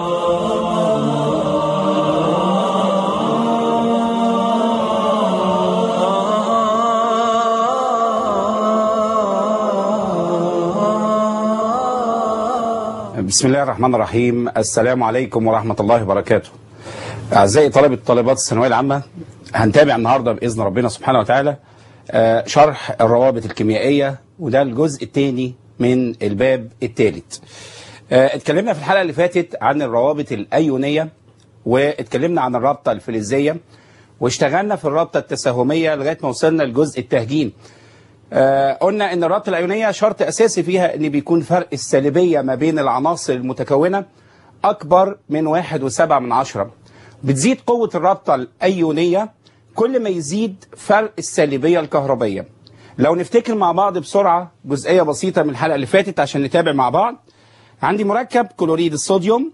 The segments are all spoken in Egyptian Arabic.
بسم الله الرحمن الرحيم السلام عليكم ورحمة الله وبركاته أعزائي طلبة طالبات الثانوية العامة هنتابع النهاردة بإذن ربنا سبحانه وتعالى آه، شرح الروابط الكيميائية وده الجزء الثاني من الباب الثالث آه، اتكلمنا في الحلقة اللي فاتت عن الروابط الأيونية واتكلمنا عن الرابطة الفلزية واشتغلنا في الرابطة التساهمية لغاية ما وصلنا لجزء التهجين آه، قلنا ان الرابطه الايونيه شرط اساسي فيها ان بيكون فرق السالبيه ما بين العناصر المتكونه اكبر من واحد وسبعة من عشرة بتزيد قوه الرابطه الايونيه كل ما يزيد فرق السالبيه الكهربيه لو نفتكر مع بعض بسرعه جزئيه بسيطه من الحلقه اللي فاتت عشان نتابع مع بعض عندي مركب كلوريد الصوديوم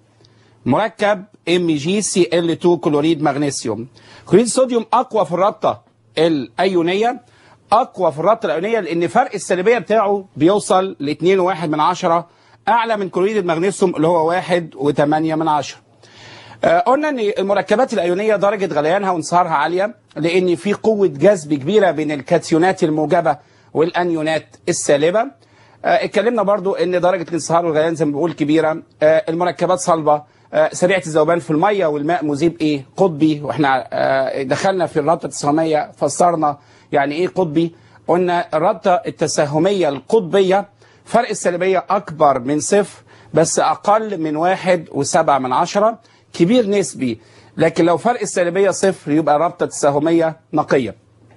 مركب ام جي سي ال 2 كلوريد مغنيسيوم كلوريد الصوديوم اقوى في الرابطه الايونيه اقوى في الرابطه الايونيه لان فرق السالبيه بتاعه بيوصل ل 2.1 من عشرة اعلى من كلوريد المغنيسيوم اللي هو 1.8 من عشرة آه، قلنا ان المركبات الايونيه درجه غليانها وانصهارها عاليه لان في قوه جذب كبيره بين الكاتيونات الموجبه والانيونات السالبه آه، اتكلمنا برضو ان درجه الانصهار والغليان زي ما بقول كبيره آه، المركبات صلبه آه، سريعه الذوبان في الميه والماء مذيب ايه قطبي واحنا آه، دخلنا في الرابطه التساهميه فسرنا يعني ايه قطبي قلنا الرابطه التساهميه القطبيه فرق السالبيه اكبر من صفر بس اقل من واحد وسبعة من عشرة كبير نسبي لكن لو فرق السالبيه صفر يبقى رابطه تساهميه نقيه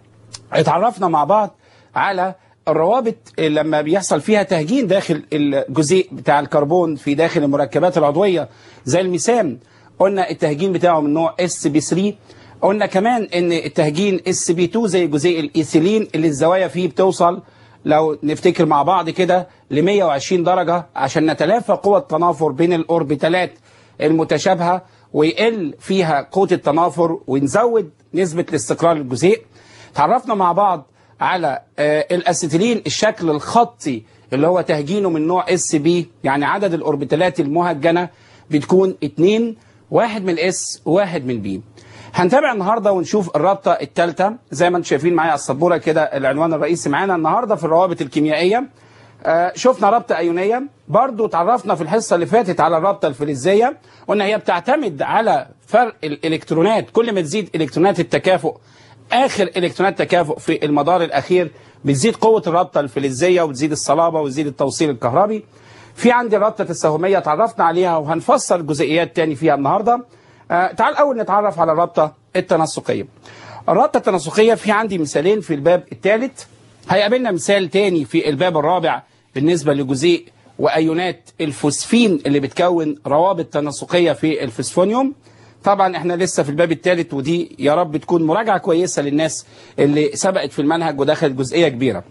اتعرفنا مع بعض على الروابط اللي لما بيحصل فيها تهجين داخل الجزيء بتاع الكربون في داخل المركبات العضوية زي المسام قلنا التهجين بتاعه من نوع اس بي 3 قلنا كمان ان التهجين اس بي 2 زي جزيء الايثيلين اللي الزوايا فيه بتوصل لو نفتكر مع بعض كده ل 120 درجة عشان نتلافى قوة التنافر بين الأوربيتالات المتشابهة ويقل فيها قوة التنافر ونزود نسبة الاستقرار للجزيء تعرفنا مع بعض على آه، الاسيتيلين الشكل الخطي اللي هو تهجينه من نوع اس بي يعني عدد الاوربيتالات المهجنه بتكون اتنين واحد من الاس وواحد من بي هنتابع النهارده ونشوف الرابطه الثالثه زي ما انتم شايفين معايا على السبوره كده العنوان الرئيسي معانا النهارده في الروابط الكيميائيه آه، شفنا رابطه ايونيه برضو اتعرفنا في الحصه اللي فاتت على الرابطه الفلزيه قلنا هي بتعتمد على فرق الالكترونات كل ما تزيد الكترونات التكافؤ اخر الكترونات تكافؤ في المدار الاخير بتزيد قوه الرابطه الفلزيه وبتزيد الصلابه وتزيد التوصيل الكهربي في عندي الرابطه التساهميه تعرفنا عليها وهنفسر جزئيات تاني فيها النهارده آه تعال اول نتعرف على الرابطه التناسقيه الرابطه التناسقيه في عندي مثالين في الباب الثالث هيقابلنا مثال تاني في الباب الرابع بالنسبه لجزيء وايونات الفوسفين اللي بتكون روابط تناسقيه في الفسفونيوم طبعا احنا لسه في الباب الثالث ودي يا رب تكون مراجعه كويسه للناس اللي سبقت في المنهج ودخلت جزئيه كبيره.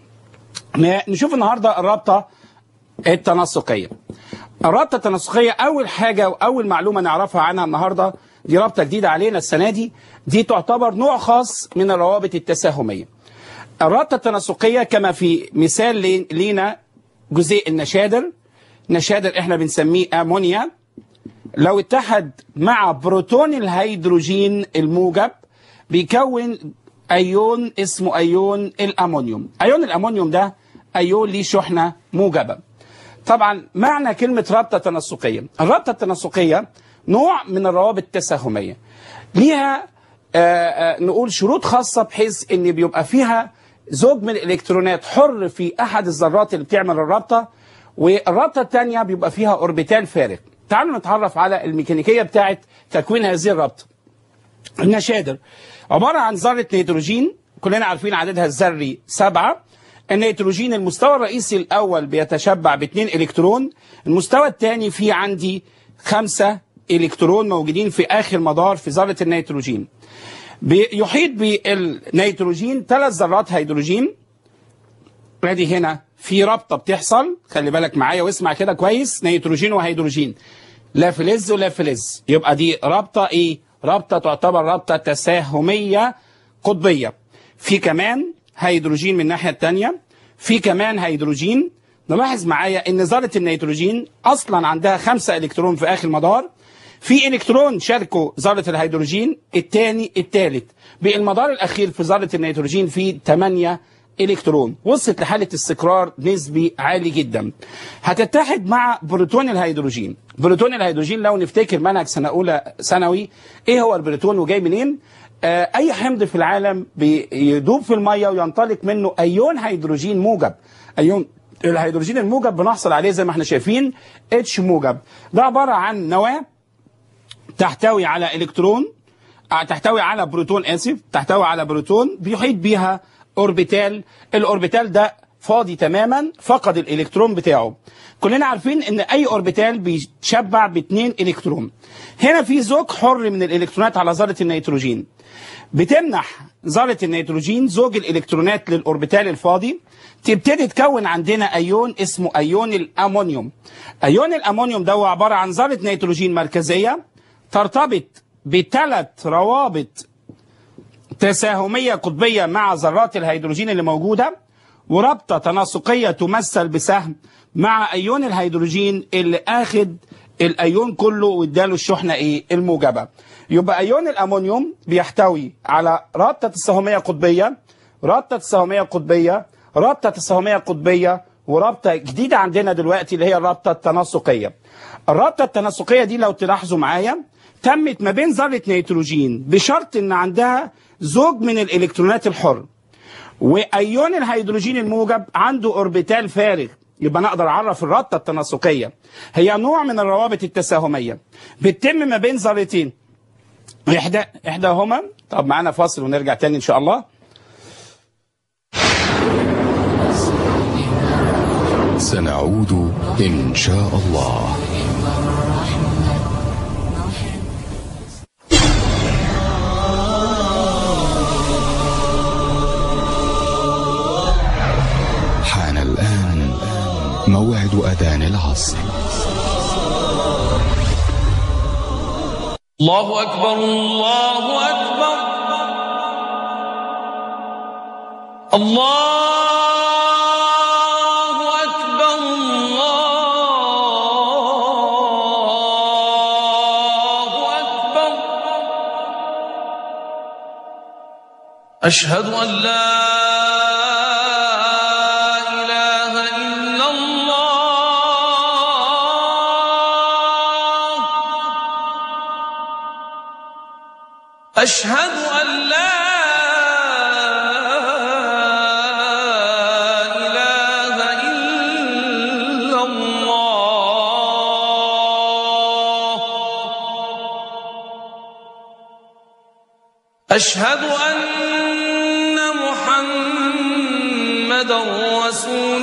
ن- نشوف النهارده الرابطه التناسقيه. الرابطه التناسقيه اول حاجه واول معلومه نعرفها عنها النهارده دي رابطه جديده علينا السنه دي دي تعتبر نوع خاص من الروابط التساهميه. الرابطه التناسقيه كما في مثال لي- لينا جزيء النشادر نشادر احنا بنسميه امونيا لو اتحد مع بروتون الهيدروجين الموجب بيكون ايون اسمه ايون الامونيوم ايون الامونيوم ده ايون ليه شحنه موجبه طبعا معنى كلمه رابطه تناسقيه الرابطه التناسقيه نوع من الروابط التساهميه ليها آه، آه، نقول شروط خاصه بحيث ان بيبقى فيها زوج من الالكترونات حر في احد الذرات اللي بتعمل الرابطه والرابطه الثانيه بيبقى فيها اوربيتال فارغ تعالوا نتعرف على الميكانيكيه بتاعه تكوين هذه الرابطه النشادر عباره عن ذره نيتروجين كلنا عارفين عددها الذري سبعه النيتروجين المستوى الرئيسي الاول بيتشبع باثنين الكترون المستوى الثاني فيه عندي خمسه الكترون موجودين في اخر مدار في ذره النيتروجين بيحيط بالنيتروجين ثلاث ذرات هيدروجين ادي هنا في رابطه بتحصل خلي بالك معايا واسمع كده كويس نيتروجين وهيدروجين لا فلز ولا فلز يبقى دي رابطه ايه رابطه تعتبر رابطه تساهميه قطبيه في كمان هيدروجين من الناحيه الثانيه في كمان هيدروجين نلاحظ معايا ان ذره النيتروجين اصلا عندها خمسة الكترون في اخر المدار في الكترون شاركوا ذره الهيدروجين الثاني الثالث بالمدار الاخير في ذره النيتروجين في 8 الكترون وصلت لحاله استقرار نسبي عالي جدا هتتحد مع بروتون الهيدروجين بروتون الهيدروجين لو نفتكر منهج سنه اولى ثانوي ايه هو البروتون وجاي منين آه اي حمض في العالم بيدوب في الميه وينطلق منه ايون هيدروجين موجب ايون الهيدروجين الموجب بنحصل عليه زي ما احنا شايفين اتش موجب ده عباره عن نواه تحتوي على الكترون تحتوي على بروتون اسف تحتوي على بروتون بيحيط بيها اوربيتال الاوربيتال ده فاضي تماما فقد الالكترون بتاعه كلنا عارفين ان اي اوربيتال بيتشبع باثنين الكترون هنا في زوج حر من الالكترونات على ذره النيتروجين بتمنح ذره النيتروجين زوج الالكترونات للاوربيتال الفاضي تبتدي تكون عندنا ايون اسمه ايون الامونيوم ايون الامونيوم ده هو عباره عن ذره نيتروجين مركزيه ترتبط بثلاث روابط تساهمية قطبية مع ذرات الهيدروجين اللي موجودة ورابطة تناسقية تمثل بسهم مع أيون الهيدروجين اللي أخد الأيون كله واداله الشحنة إيه الموجبة يبقى أيون الأمونيوم بيحتوي على رابطة تساهمية قطبية رابطة تساهمية قطبية رابطة تساهمية قطبية ورابطة جديدة عندنا دلوقتي اللي هي الرابطة التناسقية الرابطة التناسقية دي لو تلاحظوا معايا تمت ما بين ذرة نيتروجين بشرط ان عندها زوج من الالكترونات الحر وايون الهيدروجين الموجب عنده اوربيتال فارغ يبقى نقدر اعرف الرابطه التناسقيه هي نوع من الروابط التساهميه بتتم ما بين ذرتين احدى احداهما طب معانا فاصل ونرجع تاني ان شاء الله سنعود إن شاء الله حان الآن موعد أذان العصر الله أكبر الله أكبر الله أكبر الله أكبر أشهد أن لا إله إلا الله أشهد أن لا إله إلا الله أشهد أن محمدا رسول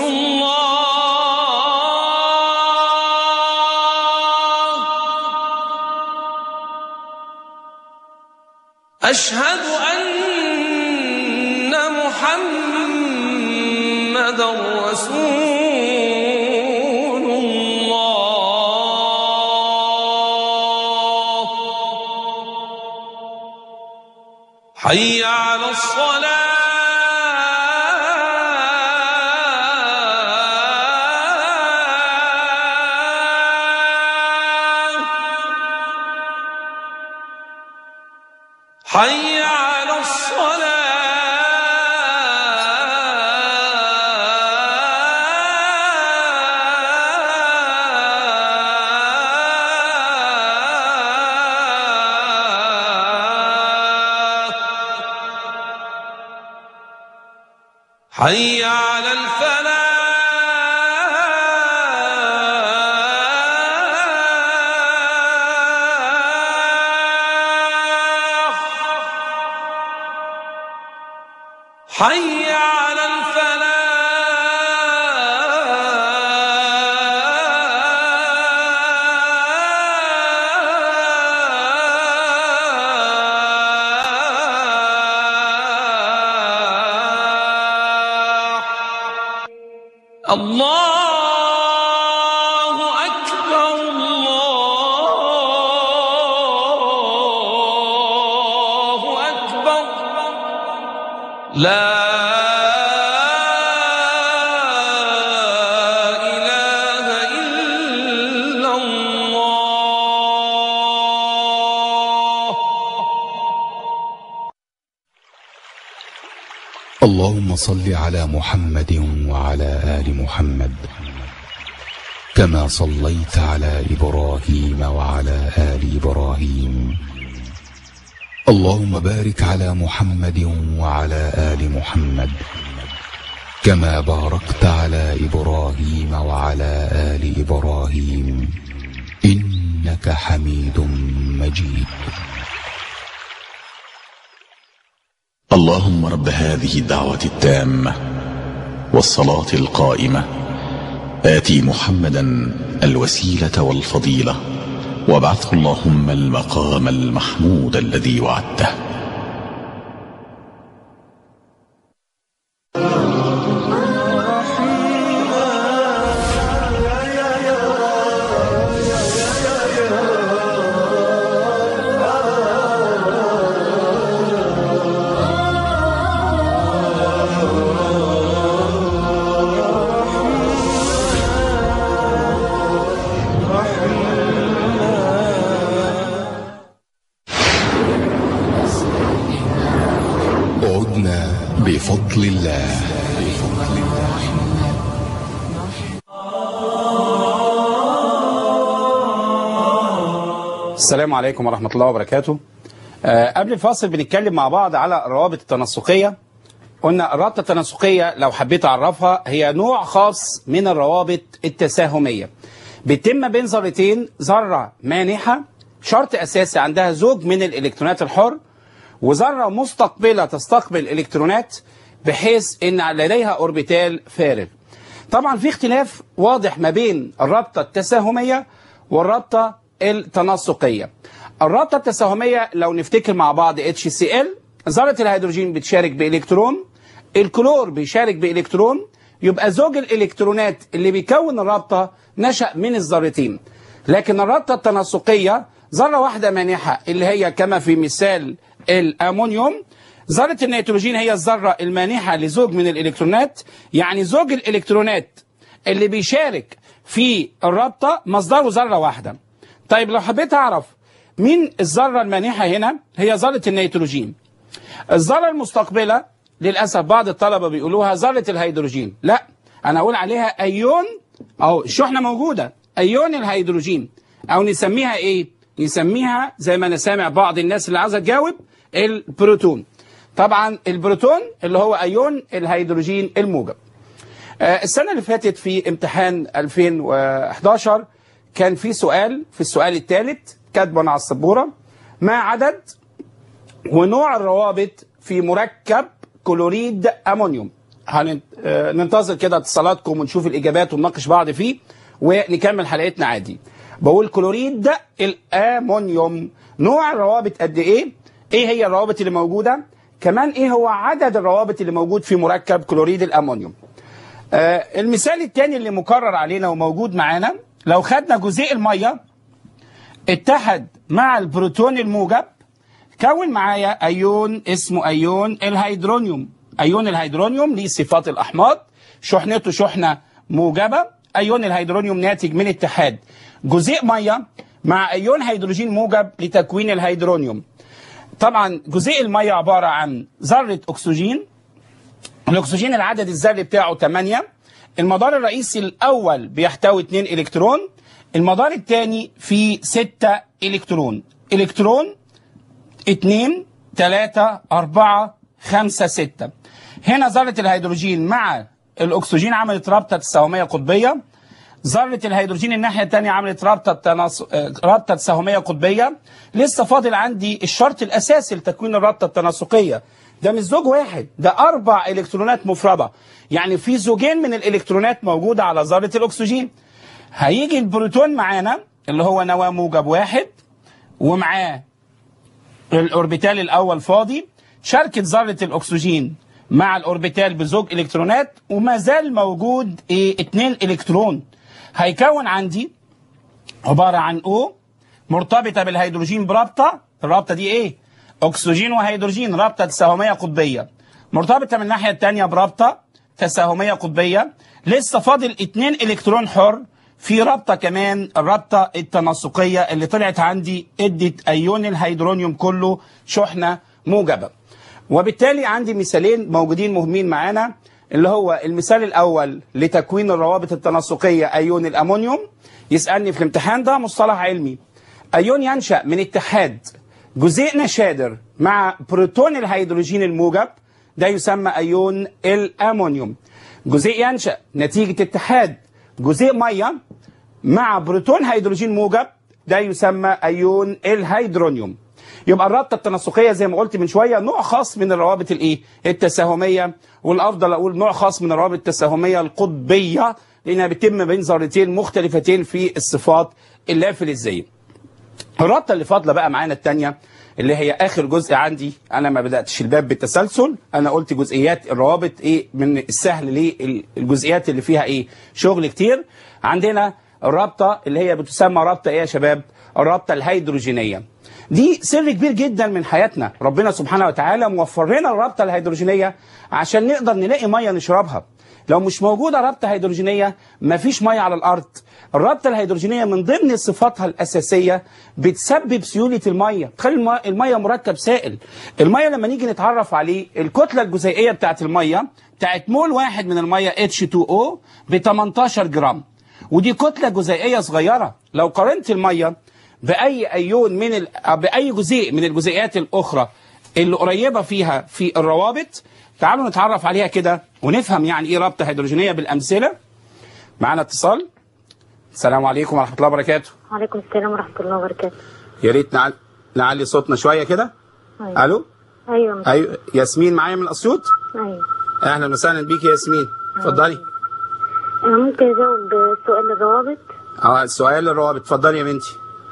الله أشهد أن محمدا رسول الله حي على الصلاة حي على الصلاة حي على الفلاح حي على الفلاح الله أكبر الله أكبر لا إله إلا الله اللهم صل على محمد وعلى آل محمد كما صليت على إبراهيم وعلى آل إبراهيم اللهم بارك على محمد وعلى آل محمد كما باركت على إبراهيم وعلى آل إبراهيم إنك حميد مجيد اللهم رب هذه الدعوة التامة والصلاة القائمة آتي محمدا الوسيلة والفضيلة وابعثه اللهم المقام المحمود الذي وعدته عدنا بفضل الله بفضل الله السلام عليكم ورحمة الله وبركاته آه، قبل الفاصل بنتكلم مع بعض على الروابط التناسقية قلنا الرابطة التناسقية لو حبيت أعرفها هي نوع خاص من الروابط التساهمية بيتم بين ذرتين ذرة مانحة شرط أساسي عندها زوج من الإلكترونات الحر وذرة مستقبلة تستقبل إلكترونات بحيث أن لديها أوربيتال فارغ طبعا في اختلاف واضح ما بين الرابطة التساهمية والرابطة التناسقية الرابطة التساهمية لو نفتكر مع بعض HCl ذرة الهيدروجين بتشارك بإلكترون الكلور بيشارك بإلكترون يبقى زوج الإلكترونات اللي بيكون الرابطة نشأ من الذرتين لكن الرابطة التناسقية ذرة واحدة مانحة اللي هي كما في مثال الأمونيوم ذرة النيتروجين هي الذرة المانحة لزوج من الإلكترونات يعني زوج الإلكترونات اللي بيشارك في الرابطة مصدره ذرة واحدة طيب لو حبيت أعرف مين الذرة المانحة هنا هي ذرة النيتروجين الذرة المستقبلة للأسف بعض الطلبة بيقولوها ذرة الهيدروجين لا أنا أقول عليها أيون أو الشحنة موجودة أيون الهيدروجين أو نسميها إيه نسميها زي ما أنا سامع بعض الناس اللي عايزة تجاوب البروتون طبعا البروتون اللي هو أيون الهيدروجين الموجب آه، السنة اللي فاتت في امتحان 2011 كان في سؤال في السؤال الثالث كاتبه على السبورة ما عدد ونوع الروابط في مركب كلوريد امونيوم هننتظر كده اتصالاتكم ونشوف الاجابات ونناقش بعض فيه ونكمل حلقتنا عادي بقول كلوريد الامونيوم نوع الروابط قد ايه ايه هي الروابط اللي موجوده كمان ايه هو عدد الروابط اللي موجود في مركب كلوريد الامونيوم آه المثال الثاني اللي مكرر علينا وموجود معانا لو خدنا جزيء الميه اتحد مع البروتون الموجب كون معايا ايون اسمه ايون الهيدرونيوم ايون الهيدرونيوم ليه صفات الاحماض شحنته شحنه موجبه ايون الهيدرونيوم ناتج من اتحاد جزيء ميه مع ايون هيدروجين موجب لتكوين الهيدرونيوم طبعا جزيء الميه عباره عن ذره اكسجين الاكسجين العدد الذري بتاعه 8 المدار الرئيسي الاول بيحتوي 2 الكترون المدار الثاني فيه 6 الكترون الكترون 2 3 4 5 6 هنا ذرة الهيدروجين مع الأكسجين عملت رابطة تساهمية قطبية ذرة الهيدروجين الناحية الثانية عملت رابطة تناص... آه، رابطة تساهمية قطبية لسه فاضل عندي الشرط الأساسي لتكوين الرابطة التناسقية ده مش زوج واحد ده أربع إلكترونات مفردة يعني في زوجين من الإلكترونات موجودة على ذرة الأكسجين هيجي البروتون معانا اللي هو نواة موجب واحد ومعاه الاوربيتال الاول فاضي شاركت ذره الاكسجين مع الاوربيتال بزوج الكترونات وما زال موجود ايه اتنين الكترون هيكون عندي عباره عن او مرتبطه بالهيدروجين برابطه الرابطه دي ايه اكسجين وهيدروجين رابطه تساهميه قطبيه مرتبطه من الناحيه الثانيه برابطه تساهميه قطبيه لسه فاضل اتنين الكترون حر في رابطه كمان الرابطه التناسقيه اللي طلعت عندي ادت ايون الهيدرونيوم كله شحنه موجبه وبالتالي عندي مثالين موجودين مهمين معانا اللي هو المثال الاول لتكوين الروابط التناسقيه ايون الامونيوم يسالني في الامتحان ده مصطلح علمي ايون ينشا من اتحاد جزيء نشادر مع بروتون الهيدروجين الموجب ده يسمى ايون الامونيوم جزيء ينشا نتيجه اتحاد جزيء ميه مع بروتون هيدروجين موجب ده يسمى ايون الهيدرونيوم يبقى الرابطه التناسقيه زي ما قلت من شويه نوع خاص من الروابط الايه التساهميه والافضل اقول نوع خاص من الروابط التساهميه القطبيه لانها بتتم بين ذرتين مختلفتين في الصفات اللافلزيه الرابطه اللي فاضله بقى معانا الثانيه اللي هي اخر جزء عندي انا ما بداتش الباب بالتسلسل انا قلت جزئيات الروابط ايه من السهل للجزئيات اللي فيها ايه شغل كتير عندنا الرابطه اللي هي بتسمى رابطه ايه يا شباب الرابطه الهيدروجينيه دي سر كبير جدا من حياتنا ربنا سبحانه وتعالى موفر لنا الرابطه الهيدروجينيه عشان نقدر نلاقي ميه نشربها لو مش موجوده رابطه هيدروجينيه مفيش ميه على الارض الرابطه الهيدروجينيه من ضمن صفاتها الاساسيه بتسبب سيوله الميه تخلي الم- الميه مركب سائل الميه لما نيجي نتعرف عليه الكتله الجزيئيه بتاعت الميه بتاعت مول واحد من الميه H2O ب 18 جرام ودي كتله جزيئيه صغيره لو قارنت الميه باي ايون من ال... باي جزيء من الجزيئات الاخرى اللي قريبه فيها في الروابط تعالوا نتعرف عليها كده ونفهم يعني ايه رابطه هيدروجينيه بالامثله معانا اتصال السلام عليكم ورحمه الله وبركاته وعليكم السلام ورحمة الله وبركاته يا ريت نعل... نعلي صوتنا شويه كده أيوة. الو أيوة مش... ايوه ياسمين معايا من اسيوط أيوة اهلا وسهلا بيك يا ياسمين اتفضلي أنا ممكن أجاوب سؤال الروابط اه السؤال الروابط اتفضلي يا بنتي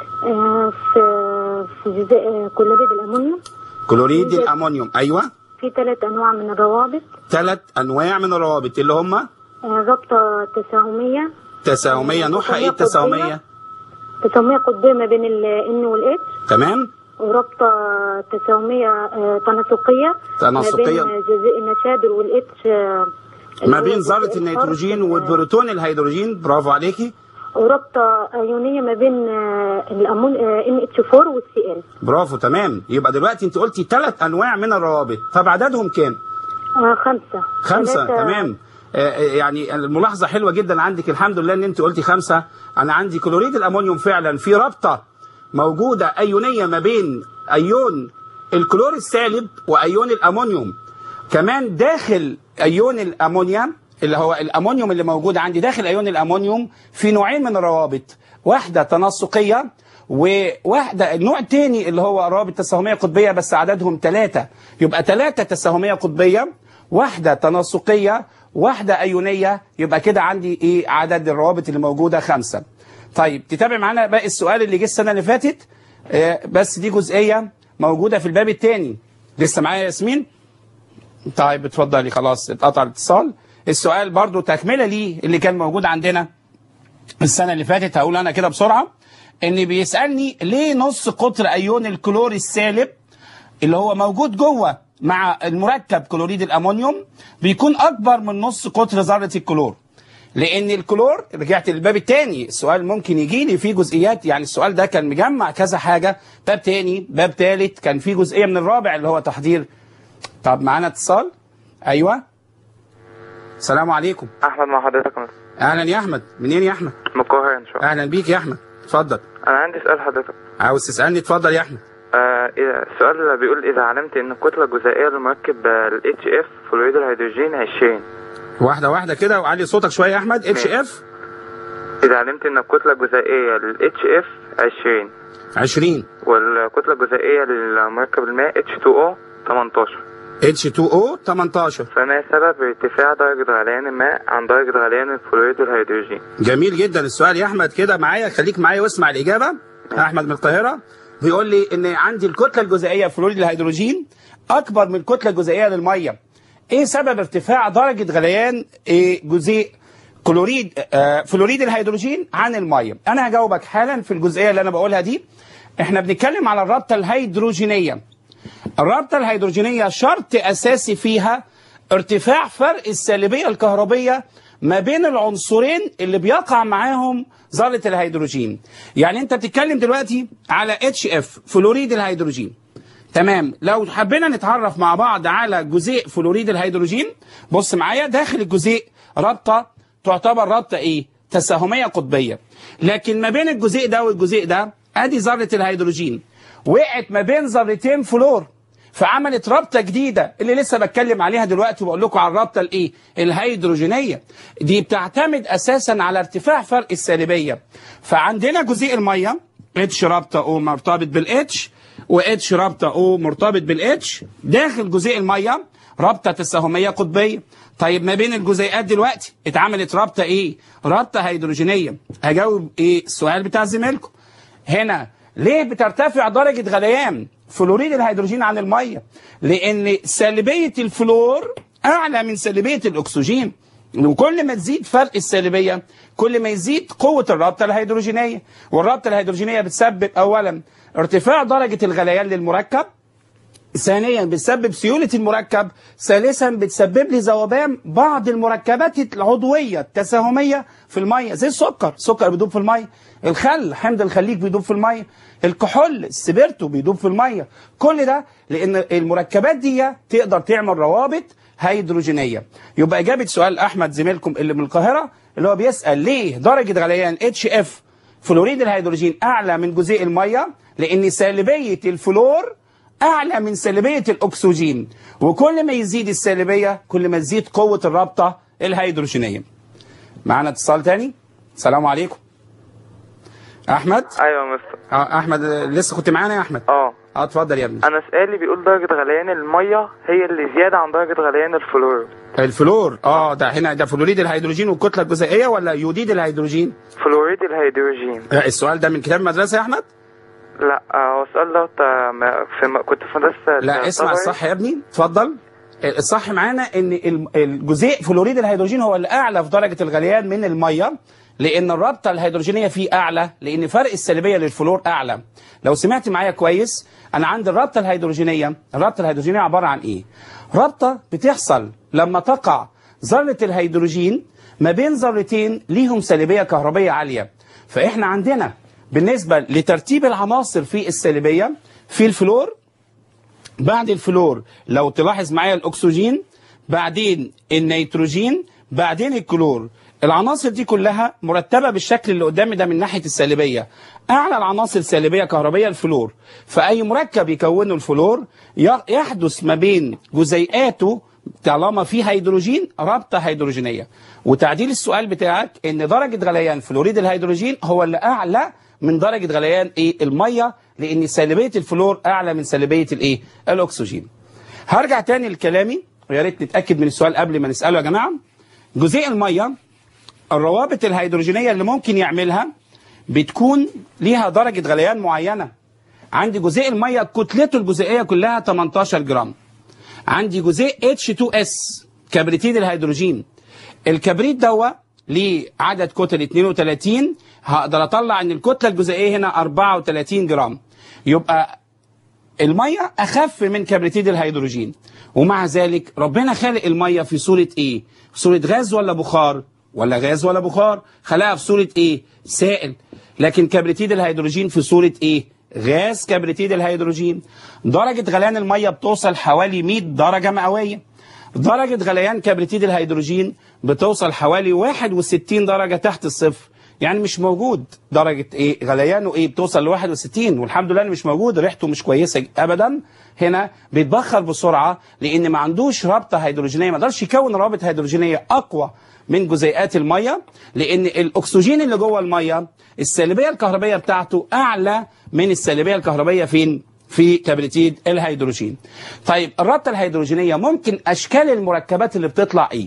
آه، في في جزيء آه، كلوريد الأمونيوم كلوريد الامونيوم ايوه في ثلاث أنواع من الروابط ثلاث انواع من الروابط اللي هم آه، رابطة تساهمية تساهميه نوعها ايه التساهميه تساهمية قطبية ما بين ال N وال H تمام ورابطة تساهمية آه، تناسقية تناسقية. ما بين جزيء النشادر وال H آه، ما اللي بين هو ذره جزيء النيتروجين الفرد، وبروتون الهيدروجين برافو عليكي ورابطة أيونية ما بين آه، الأمون NH4 والسي ال برافو تمام يبقى دلوقتي انت قلتي ثلاث انواع من الروابط طب عددهم كام آه، خمسة خمسة ثلاثة- تمام آه، آه، يعني الملاحظة حلوة جدا عندك الحمد لله ان انت قلتي خمسة انا عندي كلوريد الامونيوم فعلا في رابطة موجودة ايونية ما بين ايون الكلور السالب وايون الامونيوم كمان داخل ايون الامونيا اللي هو الامونيوم اللي موجود عندي داخل ايون الامونيوم في نوعين من الروابط واحدة تناسقية وواحدة النوع الثاني اللي هو روابط تساهمية قطبية بس عددهم ثلاثة يبقى ثلاثة تساهمية قطبية واحدة تناسقية واحدة أيونية يبقى كده عندي إيه عدد الروابط اللي موجودة خمسة طيب تتابع معانا باقي السؤال اللي جه السنة اللي فاتت آه بس دي جزئية موجودة في الباب الثاني لسه معايا يا ياسمين طيب اتفضلي خلاص اتقطع الاتصال السؤال برضو تكملة ليه اللي كان موجود عندنا السنة اللي فاتت هقول أنا كده بسرعة إن بيسألني ليه نص قطر أيون الكلور السالب اللي هو موجود جوه مع المركب كلوريد الأمونيوم بيكون أكبر من نص قطر ذرة الكلور لأن الكلور رجعت للباب الثاني السؤال ممكن يجي لي فيه جزئيات يعني السؤال ده كان مجمع كذا حاجة باب تاني باب ثالث كان فيه جزئية من الرابع اللي هو تحضير طب معانا اتصال أيوه السلام عليكم احمد مع حضرتك مصر اهلا يا احمد منين يا احمد من القاهره ان شاء الله اهلا بيك يا احمد اتفضل انا عندي سؤال حضرتك عاوز تسالني اتفضل يا احمد آه إذا- السؤال اللي بيقول اذا علمت ان الكتله الجزيئيه للمركب ال HF فلويد الهيدروجين 20 واحده واحده كده وعلي صوتك شويه يا احمد اتش اف اذا علمت ان الكتله الجزيئيه لل HF 20 20 والكتله الجزيئيه للمركب الماء H2O 18 اتش 2 او 18 فما سبب ارتفاع درجه غليان الماء عن درجه غليان الفلويد الهيدروجين جميل جدا السؤال يا احمد كده معايا خليك معايا واسمع الاجابه احمد من القاهره بيقول لي ان عندي الكتله الجزيئيه فلوريد الهيدروجين اكبر من الكتله الجزيئيه للميه ايه سبب ارتفاع درجه غليان إيه جزيء كلوريد آه فلوريد الهيدروجين عن الميه انا هجاوبك حالا في الجزئيه اللي انا بقولها دي احنا بنتكلم على الرابطه الهيدروجينيه الرابطه الهيدروجينيه شرط اساسي فيها ارتفاع فرق السالبيه الكهربيه ما بين العنصرين اللي بيقع معاهم ذره الهيدروجين يعني انت بتتكلم دلوقتي على اتش اف فلوريد الهيدروجين تمام لو حبينا نتعرف مع بعض على جزيء فلوريد الهيدروجين بص معايا داخل الجزيء رابطه تعتبر رابطه ايه تساهميه قطبيه لكن ما بين الجزيء ده والجزيء ده ادي ذره الهيدروجين وقعت ما بين ذرتين فلور فعملت رابطه جديده اللي لسه بتكلم عليها دلوقتي وبقول لكم على الرابطه الايه الهيدروجينيه دي بتعتمد اساسا على ارتفاع فرق السالبيه فعندنا جزيء الميه اتش رابطه او مرتبط بالاتش واتش رابطه او مرتبط بالاتش داخل جزيء الميه رابطه تساهميه قطبيه طيب ما بين الجزيئات دلوقتي اتعملت رابطه ايه رابطه هيدروجينيه هجاوب ايه السؤال بتاع زميلكم هنا ليه بترتفع درجة غليان فلوريد الهيدروجين عن المية لأن سلبية الفلور أعلى من سلبية الأكسجين وكل ما تزيد فرق السالبية كل ما يزيد قوة الرابطة الهيدروجينية والرابطة الهيدروجينية بتسبب أولا ارتفاع درجة الغليان للمركب ثانيا بتسبب سيولة المركب ثالثا بتسبب لي ذوبان بعض المركبات العضوية التساهمية في المية زي السكر السكر بيدوب في المية الخل حمض الخليج بيدوب في المية الكحول السبيرتو بيدوب في المية كل ده لأن المركبات دي تقدر تعمل روابط هيدروجينية يبقى إجابة سؤال أحمد زميلكم اللي من القاهرة اللي هو بيسأل ليه درجة غليان اتش اف فلوريد الهيدروجين أعلى من جزيء المية لأن سالبية الفلور اعلى من سلبيه الاكسجين وكل ما يزيد السالبيه كل ما تزيد قوه الرابطه الهيدروجينيه معانا اتصال تاني السلام عليكم احمد ايوه يا مستر اه احمد آه، لسه كنت معانا يا احمد اه اه اتفضل يا ابني انا سؤالي بيقول درجة غليان المية هي اللي زيادة عن درجة غليان الفلور الفلور اه ده هنا ده فلوريد الهيدروجين والكتله الجزيئيه ولا يوديد الهيدروجين فلوريد الهيدروجين آه، السؤال ده من كتاب المدرسه يا احمد لا آه، هو السؤال ده آه، ما- في م- كنت في مدرسة لا اسمع طبعي. الصح يا ابني اتفضل الصح معانا ان ال- الجزيء فلوريد الهيدروجين هو الاعلى في درجه الغليان من الميه لان الرابطه الهيدروجينيه فيه اعلى لان فرق السالبيه للفلور اعلى لو سمعت معايا كويس انا عندي الرابطه الهيدروجينيه الرابطه الهيدروجينيه عباره عن ايه رابطه بتحصل لما تقع ذره الهيدروجين ما بين ذرتين ليهم سالبيه كهربيه عاليه فاحنا عندنا بالنسبه لترتيب العناصر في السالبيه في الفلور بعد الفلور لو تلاحظ معايا الاكسجين بعدين النيتروجين بعدين الكلور العناصر دي كلها مرتبه بالشكل اللي قدامي ده من ناحيه السالبيه اعلى العناصر سالبيه كهربيه الفلور فاي مركب يكونه الفلور ي- يحدث ما بين جزيئاته طالما فيه هيدروجين رابطه هيدروجينيه وتعديل السؤال بتاعك ان درجه غليان فلوريد الهيدروجين هو اللي اعلى من درجه غليان ايه الميه لان سالبيه الفلور اعلى من سالبيه الايه الاكسجين هرجع تاني لكلامي ويا ريت نتاكد من السؤال قبل ما نساله يا جماعه جزيء الميه الروابط الهيدروجينيه اللي ممكن يعملها بتكون ليها درجه غليان معينه عندي جزيء الميه كتلته الجزيئيه كلها 18 جرام عندي جزيء H2S كبريتيد الهيدروجين الكبريت دوا ليه عدد كتل 32 هقدر اطلع ان الكتله الجزيئيه هنا 34 جرام يبقى الميه اخف من كبريتيد الهيدروجين ومع ذلك ربنا خالق الميه في صوره ايه في صوره غاز ولا بخار ولا غاز ولا بخار خلقها في صوره ايه سائل لكن كبريتيد الهيدروجين في صوره ايه غاز كبريتيد الهيدروجين درجه غليان الميه بتوصل حوالي 100 درجه مئويه درجة غليان كبريتيد الهيدروجين بتوصل حوالي 61 درجة تحت الصفر يعني مش موجود درجة ايه غليانه ايه بتوصل ل 61 والحمد لله إنه مش موجود ريحته مش كويسة ابدا هنا بيتبخر بسرعة لان ما عندوش رابطة هيدروجينية ما قدرش يكون روابط هيدروجينية اقوى من جزيئات المية لان الاكسجين اللي جوه المية السالبية الكهربية بتاعته اعلى من السالبية الكهربية فين في كبريتيد الهيدروجين طيب الرابطه الهيدروجينيه ممكن اشكال المركبات اللي بتطلع ايه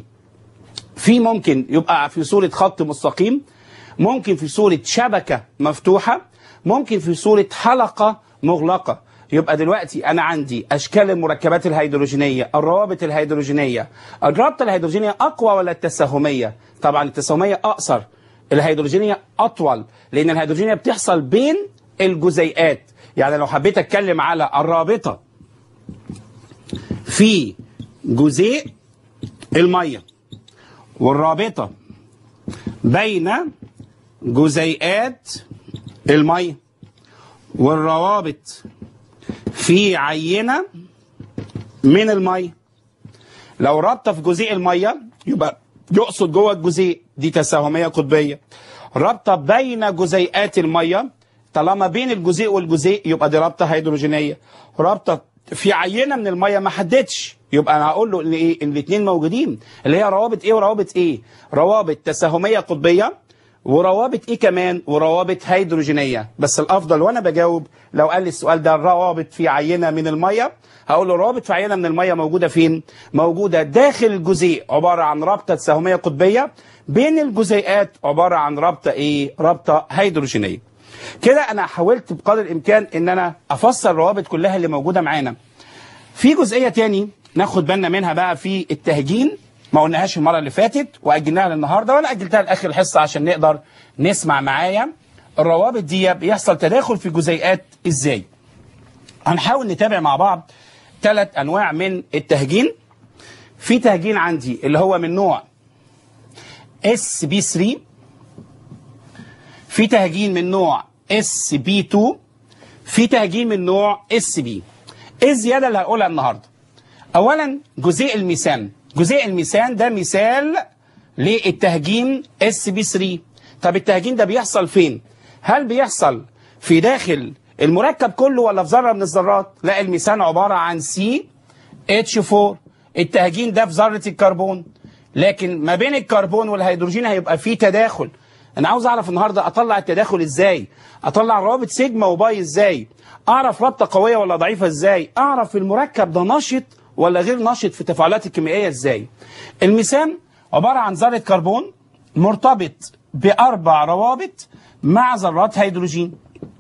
في ممكن يبقى في صوره خط مستقيم ممكن في صوره شبكه مفتوحه ممكن في صوره حلقه مغلقه يبقى دلوقتي انا عندي اشكال المركبات الهيدروجينيه الروابط الهيدروجينيه الرابطه الهيدروجينيه اقوى ولا التساهميه طبعا التساهميه اقصر الهيدروجينيه اطول لان الهيدروجينيه بتحصل بين الجزيئات يعني لو حبيت اتكلم على الرابطه في جزيء الميه والرابطه بين جزيئات الميه والروابط في عينه من الميه لو رابطه في جزيء الميه يبقى يقصد جوه الجزيء دي تساهميه قطبيه رابطه بين جزيئات الميه طالما بين الجزيء والجزيء يبقى دي رابطه هيدروجينيه رابطه في عينه من الميه ما حددش يبقى انا هقول له ان ايه ان الاثنين موجودين اللي هي روابط ايه وروابط ايه روابط تساهميه قطبيه وروابط ايه كمان وروابط هيدروجينيه بس الافضل وانا بجاوب لو قال لي السؤال ده الروابط في عينه من الميه هقول له روابط في عينه من الميه موجوده فين موجوده داخل الجزيء عباره عن رابطه تساهميه قطبيه بين الجزيئات عباره عن رابطه ايه رابطه هيدروجينيه كده انا حاولت بقدر الامكان ان انا افسر الروابط كلها اللي موجوده معانا في جزئيه تاني ناخد بالنا منها بقى في التهجين ما قلناهاش المره اللي فاتت واجلناها للنهارده وانا اجلتها لاخر الحصه عشان نقدر نسمع معايا الروابط دي بيحصل تداخل في جزيئات ازاي هنحاول نتابع مع بعض ثلاث انواع من التهجين في تهجين عندي اللي هو من نوع اس بي 3 في تهجين من نوع اس بي 2 في تهجين من نوع اس بي ايه الزياده اللي هقولها النهارده اولا جزيء الميثان جزيء الميثان ده مثال للتهجين اس بي 3 طب التهجين ده بيحصل فين هل بيحصل في داخل المركب كله ولا في ذره من الذرات لا الميثان عباره عن سي اتش 4 التهجين ده في ذره الكربون لكن ما بين الكربون والهيدروجين هيبقى في تداخل انا عاوز اعرف النهارده اطلع التداخل ازاي اطلع روابط سيجما وباي ازاي اعرف رابطه قويه ولا ضعيفه ازاي اعرف المركب ده نشط ولا غير نشط في التفاعلات الكيميائيه ازاي الميثان عباره عن ذره كربون مرتبط باربع روابط مع ذرات هيدروجين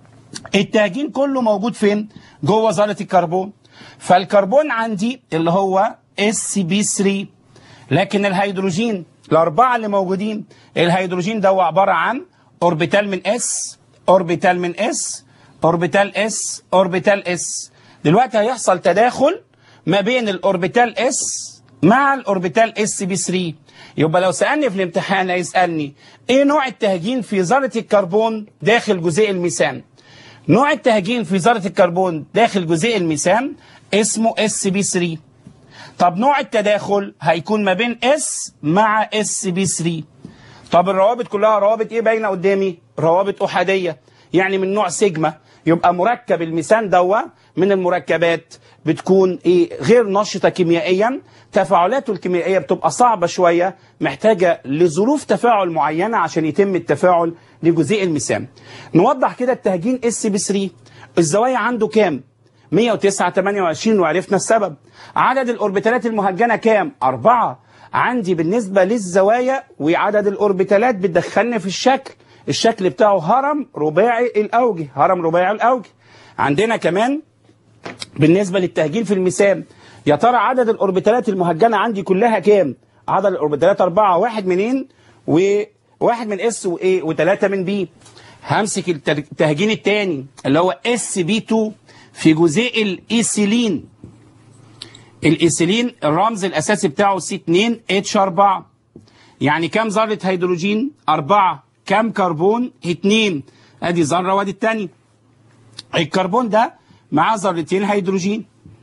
التهجين كله موجود فين جوه ذره الكربون فالكربون عندي اللي هو اس بي 3 لكن الهيدروجين الاربعه اللي موجودين الهيدروجين ده هو عباره عن اوربيتال من اس اوربيتال من اس اوربيتال اس اوربيتال اس دلوقتي هيحصل تداخل ما بين الاوربيتال اس مع الاوربيتال اس بي 3 يبقى لو سالني في الامتحان هيسالني ايه نوع التهجين في ذره الكربون داخل جزيء الميثان نوع التهجين في ذره الكربون داخل جزيء الميثان اسمه اس بي 3 طب نوع التداخل هيكون ما بين اس مع اس بي 3 طب الروابط كلها روابط ايه باينه قدامي روابط احاديه يعني من نوع سيجما يبقى مركب الميثان دوا من المركبات بتكون ايه غير نشطه كيميائيا تفاعلاته الكيميائيه بتبقى صعبه شويه محتاجه لظروف تفاعل معينه عشان يتم التفاعل لجزيء الميثان نوضح كده التهجين اس بي 3 الزوايا عنده كام 109 28 وعرفنا السبب عدد الاوربيتالات المهجنه كام أربعة عندي بالنسبة للزوايا وعدد الاوربيتالات بتدخلني في الشكل الشكل بتاعه هرم رباعي الاوجه هرم رباعي الاوجه عندنا كمان بالنسبة للتهجين في الميثان يا ترى عدد الاوربيتالات المهجنة عندي كلها كام عدد الاوربيتالات أربعة واحد منين وواحد من اس وايه وثلاثة من بي همسك التهجين الثاني اللي هو اس بي 2 في جزيء الايثيلين الايثيلين الرمز الاساسي بتاعه سي 2 اتش 4 يعني كام ذره هيدروجين 4 كام كربون 2 ادي ذره وادي الثانيه الكربون ده معاه ذرتين هيدروجين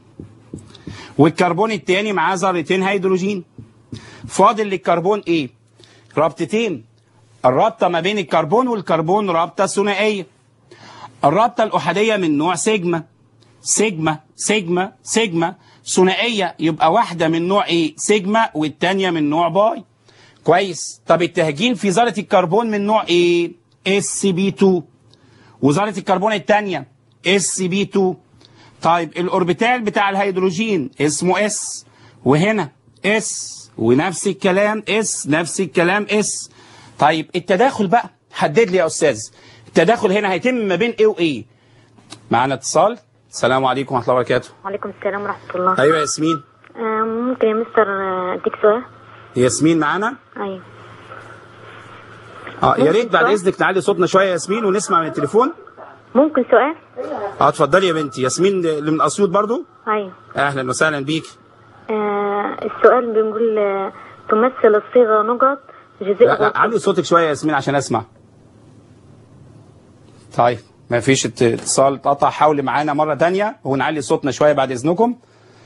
والكربون الثاني معاه ذرتين هيدروجين فاضل للكربون ايه رابطتين الرابطه ما بين الكربون والكربون رابطه ثنائيه الرابطه الاحاديه من نوع سيجما سيجما سيجما سيجما ثنائيه يبقى واحده من نوع ايه سيجما والثانيه من نوع باي كويس طب التهجين في ذره الكربون من نوع ايه اس بي 2 وذره الكربون الثانيه اس بي 2 طيب الاوربيتال بتاع الهيدروجين اسمه اس وهنا اس ونفس الكلام اس نفس الكلام اس طيب التداخل بقى حدد لي يا استاذ التداخل هنا هيتم ما بين ايه وايه معانا اتصال السلام عليكم ورحمه الله وبركاته وعليكم السلام ورحمة الله ايوه ياسمين آه، ممكن يا مستر آه، اديك سؤال ياسمين معانا ايوه اه يا ريت بعد سؤال؟ اذنك نعلي صوتنا شويه يا ياسمين ونسمع من التليفون ممكن سؤال اه اتفضلي يا بنتي ياسمين اللي من اسيوط برضو ايوه اهلا وسهلا بيك آه السؤال بنقول آه، تمثل الصيغة نقط جزيء لا، لا، غرفي علي صوتك شويه يا ياسمين عشان اسمع طيب ما فيش ات- اتصال اتقطع حاول معانا مرة تانية ونعلي صوتنا شوية بعد إذنكم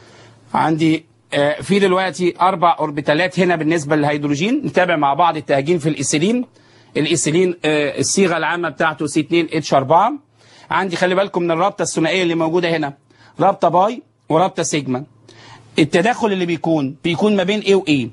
عندي آه، في دلوقتي أربع أوربيتالات هنا بالنسبة للهيدروجين نتابع مع بعض التهجين في الإيثيلين الإيثيلين آه، الصيغة العامة بتاعته سي 2 اتش 4 عندي خلي بالكم من الرابطة الثنائية اللي موجودة هنا رابطة باي ورابطة سيجما التداخل اللي بيكون بيكون ما بين A و A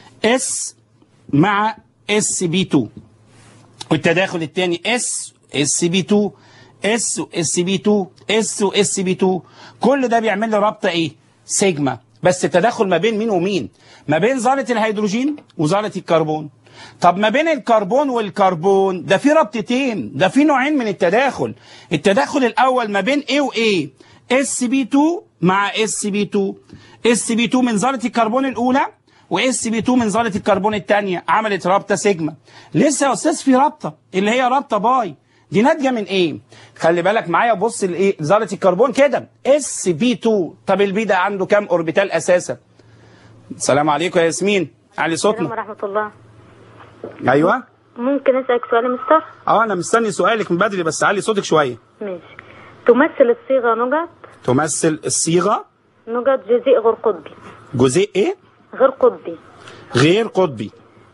اس مع اس بي 2 والتداخل الثاني اس اس بي 2 اس اس بي 2 اس واس بي 2 كل ده بيعمل لي رابطه ايه سيجما بس التداخل ما بين مين ومين ما بين ذره الهيدروجين وذره الكربون طب ما بين الكربون والكربون ده في رابطتين ده في نوعين من التداخل التداخل الاول ما بين A و A اس بي 2 مع اس بي 2 اس بي 2 من ذره الكربون الاولى واس بي 2 من ذره الكربون الثانيه عملت رابطه سيجما لسه يا استاذ في رابطه اللي هي رابطه باي دي ناتجه من ايه خلي بالك معايا بص لايه ذره الكربون كده اس بي 2 طب البي ده عنده كام اوربيتال اساسا السلام عليكم يا ياسمين علي السلام صوتنا ورحمة الله ايوه ممكن أسألك سؤال يا مستر؟ اه انا مستني سؤالك من بدري بس علي صوتك شويه ماشي تمثل الصيغة نقط تمثل الصيغه نقط جزيء غير قطبي جزيء ايه غير قطبي غير قطبي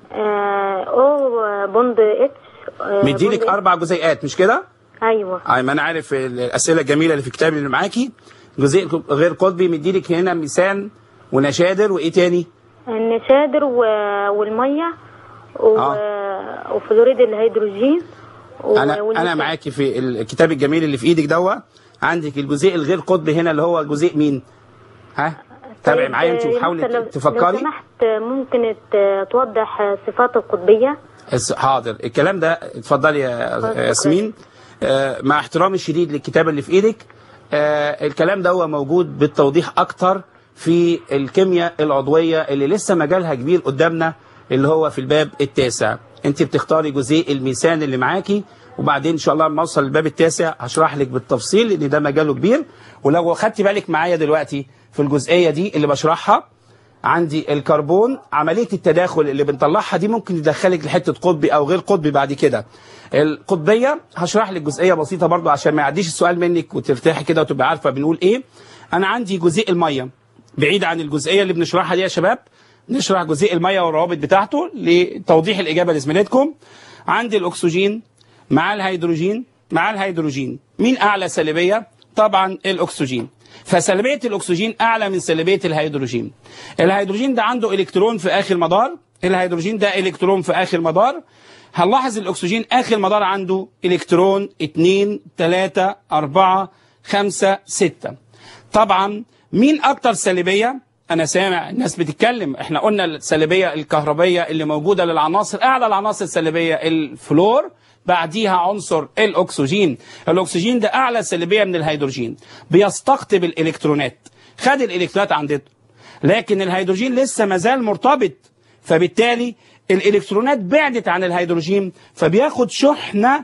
آه او بوند اتش آه مديلك بوند- اربع جزيئات مش كده ايوه اي ما انا عارف الاسئله الجميله اللي في كتابي اللي معاكي جزيء غير قطبي مديلك هنا ميثان ونشادر وايه تاني النشادر و... والميه و... آه. وفلوريد الهيدروجين و... انا انا والميثان. معاكي في الكتاب الجميل اللي في ايدك دوا عندك الجزيء الغير قطبي هنا اللي هو جزيء مين ها تابعي طيب، معايا انت آه، يا وحاولي مستر، لو- تفكري لو سمحت آه، ممكن ت- توضح آه، صفات القطبيه الس- حاضر الكلام ده اتفضلي يا اتفضل. ياسمين آه، مع احترامي الشديد للكتاب اللي في ايدك آه، الكلام ده هو موجود بالتوضيح اكتر في الكيمياء العضويه اللي لسه مجالها كبير قدامنا اللي هو في الباب التاسع انت بتختاري جزيء الميثان اللي معاكي وبعدين ان شاء الله لما اوصل للباب التاسع هشرح لك بالتفصيل لان ده مجاله كبير ولو خدتي بالك معايا دلوقتي في الجزئيه دي اللي بشرحها عندي الكربون عملية التداخل اللي بنطلعها دي ممكن تدخلك لحتة قطبي أو غير قطبي بعد كده القطبية هشرح لك جزئية بسيطة برضو عشان ما يعديش السؤال منك وترتاحي كده وتبقى عارفة بنقول إيه أنا عندي جزيء المية بعيد عن الجزئية اللي بنشرحها دي يا شباب نشرح جزيء المية والروابط بتاعته لتوضيح الإجابة لزميلتكم عندي الأكسجين مع الهيدروجين مع الهيدروجين مين أعلى سلبية؟ طبعا الأكسجين فسلبية الأكسجين أعلى من سلبية الهيدروجين الهيدروجين ده عنده إلكترون في آخر مدار الهيدروجين ده إلكترون في آخر مدار هنلاحظ الأكسجين آخر مدار عنده إلكترون 2 3 4 5 6 طبعا مين أكتر سلبية أنا سامع الناس بتتكلم احنا قلنا السلبية الكهربية اللي موجودة للعناصر أعلى العناصر السلبية الفلور بعديها عنصر الاكسجين الاكسجين ده اعلى سلبيه من الهيدروجين بيستقطب الالكترونات خد الالكترونات عندته لكن الهيدروجين لسه مازال مرتبط فبالتالي الالكترونات بعدت عن الهيدروجين فبياخد شحنه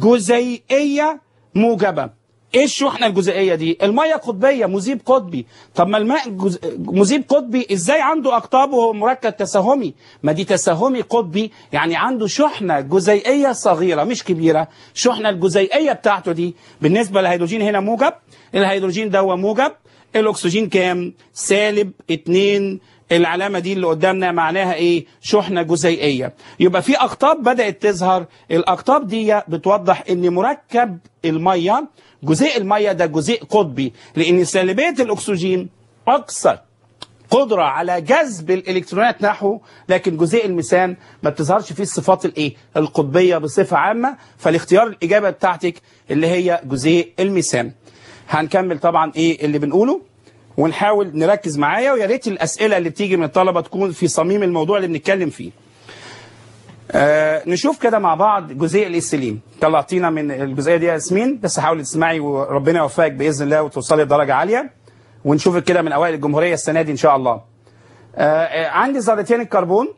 جزيئيه موجبه ايه الشحنه الجزيئيه دي الميه قطبيه مذيب قطبي طب ما الماء جز... مذيب قطبي ازاي عنده اقطاب وهو مركب تساهمي ما دي تساهمي قطبي يعني عنده شحنه جزيئيه صغيره مش كبيره الشحنه الجزيئيه بتاعته دي بالنسبه للهيدروجين هنا موجب الهيدروجين ده هو موجب الاكسجين كام سالب 2 العلامة دي اللي قدامنا معناها ايه شحنة جزيئية يبقى في اقطاب بدأت تظهر الاقطاب دي بتوضح ان مركب المية جزيء المية ده جزيء قطبي لان سالبية الاكسجين اكثر قدرة على جذب الالكترونات نحوه لكن جزيء الميثان ما بتظهرش فيه الصفات الايه القطبية بصفة عامة فالاختيار الاجابة بتاعتك اللي هي جزيء الميثان هنكمل طبعا ايه اللي بنقوله ونحاول نركز معايا ويا ريت الاسئله اللي بتيجي من الطلبه تكون في صميم الموضوع اللي بنتكلم فيه. آه نشوف كده مع بعض جزيء الاستليم طلعتينا من الجزئيه دي يا ياسمين بس حاولي تسمعي وربنا يوفقك باذن الله وتوصلي لدرجه عاليه ونشوفك كده من اوائل الجمهوريه السنه دي ان شاء الله. آه آه عندي ذرتين الكربون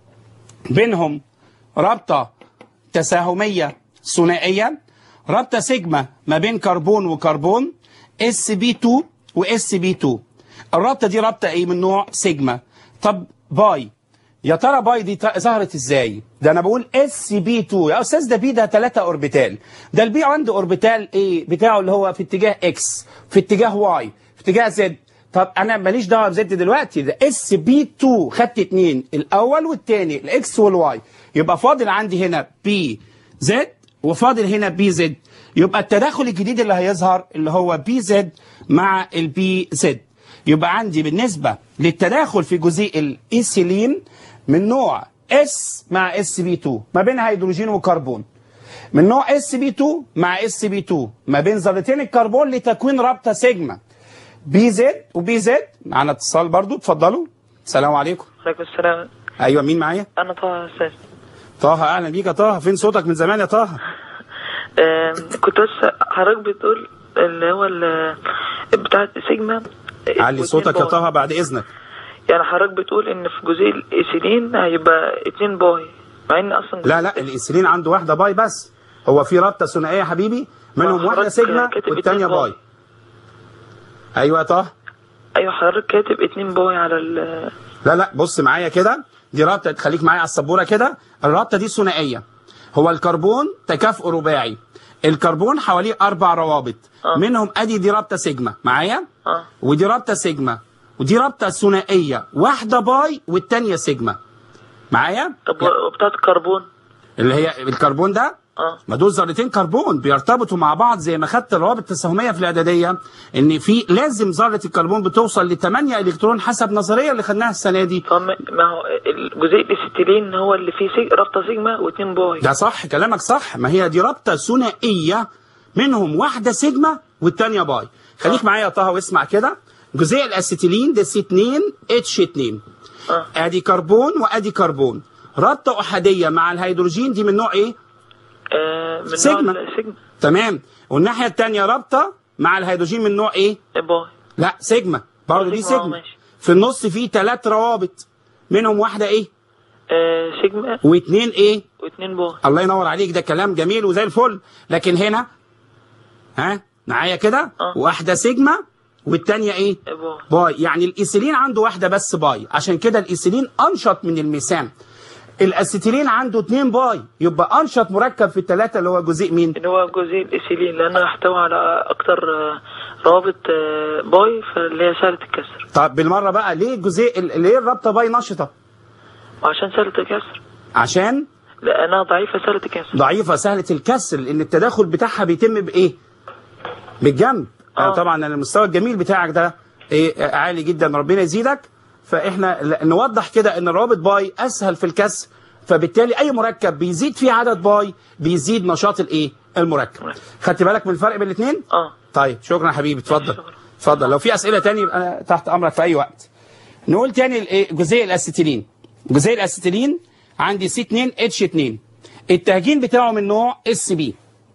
بينهم رابطه تساهميه ثنائيه رابطه سيجما ما بين كربون وكربون اس بي 2 واس بي 2 الرابطه دي رابطه ايه من نوع سيجما طب باي يا ترى باي دي ت- ظهرت ازاي ده انا بقول اس بي 2 يا استاذ ده بي ده 3 اوربيتال ده البي عنده اوربيتال ايه بتاعه اللي هو في اتجاه اكس في اتجاه واي في اتجاه زد طب انا ماليش دعوه بزد دلوقتي ده اس بي 2 خدت اتنين الاول والتاني الاكس والواي يبقى فاضل عندي هنا بي زد وفاضل هنا بي زد يبقى التداخل الجديد اللي هيظهر اللي هو بي زد مع البي زد يبقى عندي بالنسبة للتداخل في جزيء الإيثيلين من نوع اس مع اس بي 2 ما بين هيدروجين وكربون من نوع اس بي 2 مع اس بي 2 ما بين ذرتين الكربون لتكوين رابطة سيجما بي زد وبي زد معانا اتصال برضو اتفضلوا السلام عليكم عليكم السلام ايوه مين معايا انا طه استاذ طه اهلا بيك يا طه فين صوتك من زمان يا طه آم، كنت بس حضرتك بتقول اللي هو ال- بتاع سيجما علي واتنين صوتك يا باي. طه بعد اذنك يعني حضرتك بتقول ان في جزيء الايثيلين هيبقى اتنين باي مع ان اصلا لا لا الانسولين عنده واحده باي بس هو في رابطه ثنائيه يا حبيبي منهم ما واحده حضرتك سيجما كاتب والثانيه اتنين باي باي. ايوه يا طه ايوه حضرتك كاتب اتنين باي على ال لا لا بص معايا كده دي رابطه خليك معايا على السبوره كده الرابطه دي ثنائيه هو الكربون تكافؤ رباعي الكربون حواليه اربع روابط آه. منهم ادي دي رابطه سيجما معايا اه ودي رابطه سيجما ودي رابطه ثنائيه واحده باي والثانيه سيجما معايا طب وبتاعت الكربون اللي هي الكربون ده اه ما دول ذرتين كربون بيرتبطوا مع بعض زي ما خدت الروابط التساهميه في الاعداديه ان في لازم ذره الكربون بتوصل ل 8 الكترون حسب نظريه اللي خدناها السنه دي طب ما ما هو الجزيء الاستيلين هو اللي فيه سيج... رابطه سيجما واتنين باي ده صح كلامك صح ما هي دي رابطه ثنائيه منهم واحده سيجما والثانيه باي خليك معايا يا طه واسمع كده جزيء الاسيتيلين ده سي 2 اتش 2 اه ادي كربون وادي كربون رابطه احاديه مع الهيدروجين دي من نوع ايه آه، من سيجما. نوع سيجما تمام والناحيه الثانيه رابطه مع الهيدروجين من نوع ايه باي لا سيجما برضه دي سيجما، آه، سيجما ماشي. في النص فيه ثلاث روابط منهم واحده ايه آه، سيجما واثنين ايه واتنين باي الله ينور عليك ده كلام جميل وزي الفل لكن هنا ها معايا كده آه. واحده سيجما والثانيه ايه باي باي يعني الايثيلين عنده واحده بس باي عشان كده الايثيلين انشط من الميثان الاسيتيلين عنده اتنين باي يبقى انشط مركب في الثلاثه اللي هو جزيء مين اللي هو جزيء الإيثيلين لأنه يحتوي على أكتر آه، روابط آه، باي فاللي هي سهلة الكسر طب بالمره بقى ليه جزيء ال- ليه الرابطه باي نشطه وعشان سهلة الكسر عشان لأنها ضعيفة سهلة الكسر ضعيفه سهله الكسر لان التداخل بتاعها بيتم بايه بالجنب آه. آه. طبعا أنا المستوى الجميل بتاعك ده إيه آه، عالي جدا ربنا يزيدك فاحنا ل- نوضح كده ان الروابط باي اسهل في الكسر فبالتالي اي مركب بيزيد فيه عدد باي بيزيد نشاط الايه المركب خدت بالك من الفرق بين الاثنين اه طيب شكرا يا حبيبي اتفضل شكرا. اتفضل لو في اسئله تاني يبقى انا تحت امرك في اي وقت نقول تاني الايه جزيء الاسيتيلين جزيء الاسيتيلين عندي سي 2 اتش 2 التهجين بتاعه من نوع اس بي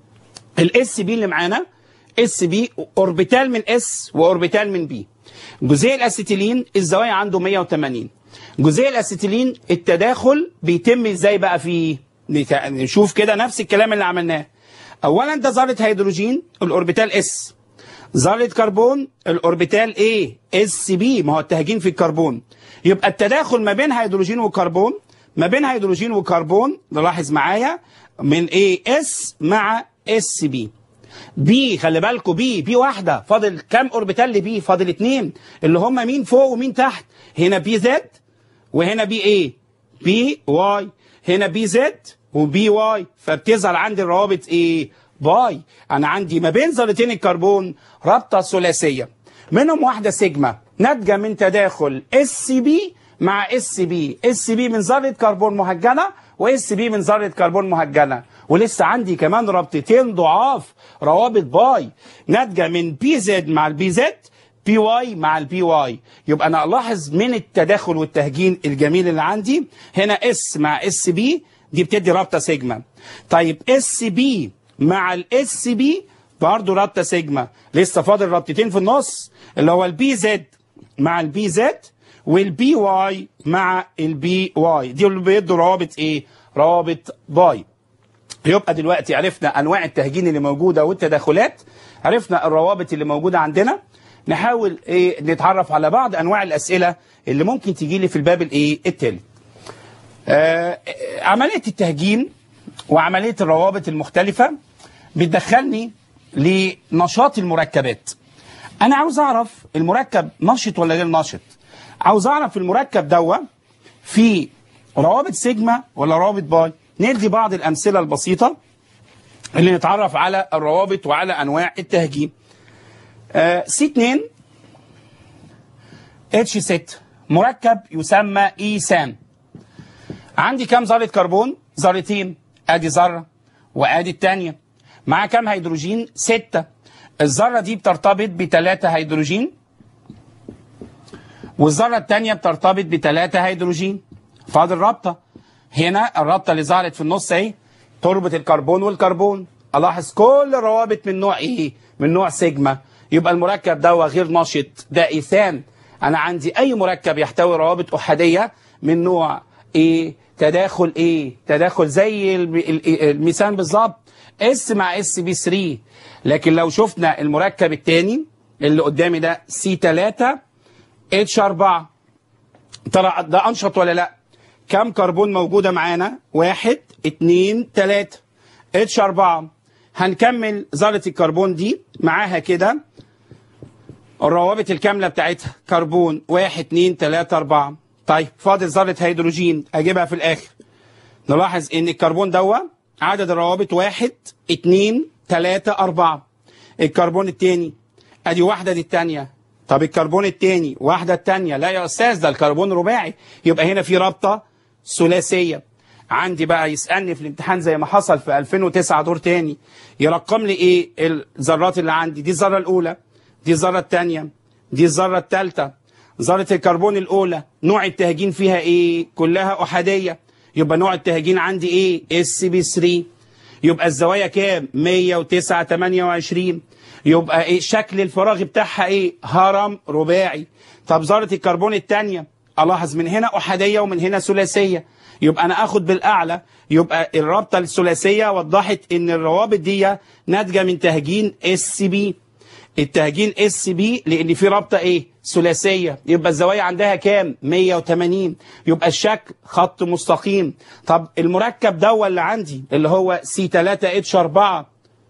الاس بي اللي معانا اس بي اوربيتال من اس واوربيتال من بي جزيء الاسيتيلين الزوايا عنده 180 جزيء الاسيتيلين التداخل بيتم ازاي بقى فيه نت- نشوف كده نفس الكلام اللي عملناه اولا ده ذره هيدروجين الاوربيتال اس ذره كربون الاوربيتال ايه اس بي ما هو التهجين في الكربون يبقى التداخل ما بين هيدروجين وكربون ما بين هيدروجين وكربون نلاحظ معايا من ايه اس مع اس بي بي خلي بالكوا بي بي واحده فاضل كام اوربيتال لبي فاضل اتنين اللي هم مين فوق ومين تحت هنا بي زد وهنا بي ايه بي واي هنا بي زد وبي واي فبتظهر عندي الروابط ايه باي انا عندي ما بين ذرتين الكربون رابطه ثلاثيه منهم واحده سيجما ناتجه من تداخل اس بي مع اس بي اس بي من ذره كربون مهجنه واس بي من ذره كربون مهجنه ولسه عندي كمان رابطتين ضعاف روابط باي ناتجه من بي زد مع البي زد بي واي مع البي واي يبقى انا الاحظ من التداخل والتهجين الجميل اللي عندي هنا اس مع اس بي دي بتدي رابطه سيجما طيب اس بي مع الاس بي برضه رابطه سيجما لسه فاضل رابطتين في النص اللي هو البي زد مع البي زد والبي واي مع البي واي دي اللي بيدوا روابط ايه روابط باي يبقى دلوقتي عرفنا انواع التهجين اللي موجوده والتداخلات عرفنا الروابط اللي موجوده عندنا نحاول ايه نتعرف على بعض انواع الاسئله اللي ممكن تجي لي في الباب الايه التالي آه، عملية التهجين وعملية الروابط المختلفة بتدخلني لنشاط المركبات أنا عاوز أعرف المركب نشط ولا غير نشط عاوز أعرف المركب دوا في روابط سيجما ولا روابط باي ندي بعض الأمثلة البسيطة اللي نتعرف على الروابط وعلى أنواع التهجين آه، سي 2 اتش 6 مركب يسمى ايسان عندي كام ذره كربون ذرتين ادي ذره وادي الثانيه مع كام هيدروجين ستة الذره دي بترتبط بثلاثة هيدروجين والذره الثانيه بترتبط بثلاثة هيدروجين فاضل رابطه هنا الرابطه اللي ظهرت في النص اهي تربط الكربون والكربون الاحظ كل الروابط من نوع ايه من نوع سيجما يبقى المركب ده غير نشط ده ايثان انا عندي اي مركب يحتوي روابط احاديه من نوع ايه تداخل ايه تداخل زي الم- ال- الميثان بالظبط اس مع اس بي 3 لكن لو شفنا المركب الثاني اللي قدامي ده سي 3 اتش 4 ترى ده انشط ولا لا كم كربون موجوده معانا واحد اتنين تلاته اتش 4 هنكمل ذره الكربون دي معاها كده الروابط الكامله بتاعتها كربون واحد اتنين تلاته اربعه طيب فاضل ذره هيدروجين اجيبها في الاخر نلاحظ ان الكربون دوا عدد الروابط واحد اتنين تلاته اربعه الكربون التاني ادي واحده دي التانيه طب الكربون التاني واحده التانيه لا يا استاذ ده الكربون رباعي يبقى هنا في رابطه ثلاثيه عندي بقى يسالني في الامتحان زي ما حصل في 2009 دور تاني يرقم لي ايه الذرات اللي عندي دي الذره الاولى دي الذره الثانيه دي الذره الثالثه ذره الكربون الاولى نوع التهجين فيها ايه كلها احاديه يبقى نوع التهجين عندي ايه اس بي 3 يبقى الزوايا كام 109 28 يبقى ايه شكل الفراغ بتاعها ايه هرم رباعي طب ذره الكربون الثانيه الاحظ من هنا احاديه ومن هنا ثلاثيه يبقى انا اخد بالاعلى يبقى الرابطه الثلاثيه وضحت ان الروابط دي ناتجه من تهجين اس بي التهجين اس بي لان في رابطه ايه ثلاثيه يبقى الزوايا عندها كام 180 يبقى الشكل خط مستقيم طب المركب ده اللي عندي اللي هو سي 3 اتش 4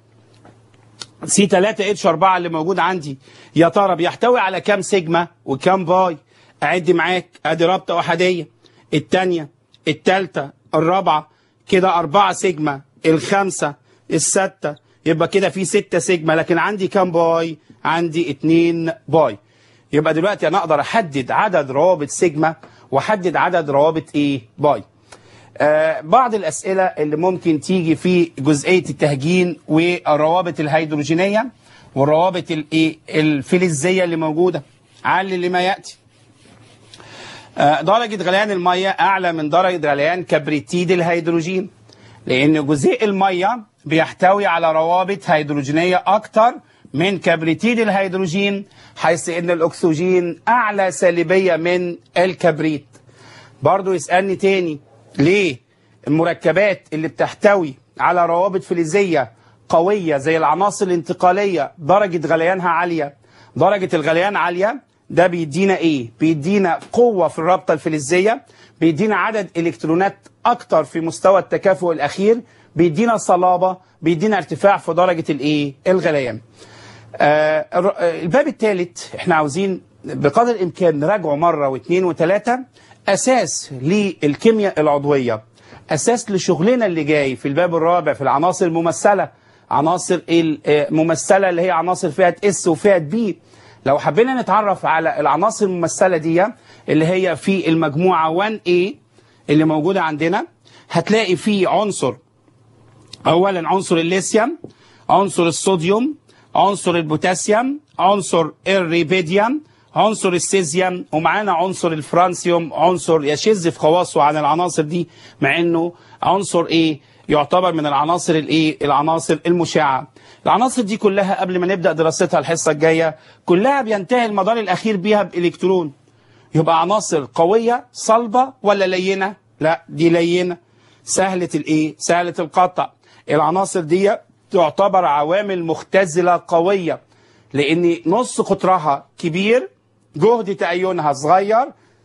سي 3 اتش 4 اللي موجود عندي يا ترى بيحتوي على كام سيجما وكام باي اعد معاك ادي رابطه احاديه الثانيه الثالثه الرابعه كده أربعة سيجما الخامسه السته يبقى كده في ستة سيجما لكن عندي كام باي عندي اتنين باي يبقى دلوقتي انا اقدر احدد عدد روابط سيجما واحدد عدد روابط ايه باي آه بعض الاسئله اللي ممكن تيجي في جزئيه التهجين والروابط الهيدروجينيه والروابط الايه الفلزيه اللي موجوده علل لما ياتي آه درجه غليان الميه اعلى من درجه غليان كبريتيد الهيدروجين لان جزيء الميه بيحتوي على روابط هيدروجينيه اكتر من كبريتيد الهيدروجين حيث ان الاكسجين اعلى سالبيه من الكبريت برضو يسالني تاني ليه المركبات اللي بتحتوي على روابط فلزيه قويه زي العناصر الانتقاليه درجه غليانها عاليه درجه الغليان عاليه ده بيدينا ايه بيدينا قوه في الرابطه الفلزيه بيدينا عدد الكترونات اكتر في مستوى التكافؤ الاخير بيدينا صلابه بيدينا ارتفاع في درجه الايه الغليان آه الر- آه، الباب الثالث احنا عاوزين بقدر الامكان نراجعه مره واثنين وثلاثه اساس للكيمياء العضويه اساس لشغلنا اللي جاي في الباب الرابع في العناصر الممثله عناصر الممثله اللي هي عناصر فئه اس وفئه بي لو حبينا نتعرف على العناصر الممثله دي اللي هي في المجموعه 1A اللي موجوده عندنا هتلاقي في عنصر اولا عنصر الليثيوم عنصر الصوديوم عنصر البوتاسيوم عنصر الريبيديوم عنصر السيزيوم ومعانا عنصر الفرانسيوم عنصر يشذ في خواصه عن العناصر دي مع انه عنصر ايه يعتبر من العناصر الايه العناصر المشعه العناصر دي كلها قبل ما نبدا دراستها الحصه الجايه كلها بينتهي المدار الاخير بيها بالكترون يبقى عناصر قويه صلبه ولا لينه لا دي لينه سهله الايه سهله القطع العناصر دي تعتبر عوامل مختزله قويه لان نص قطرها كبير جهد تأينها صغير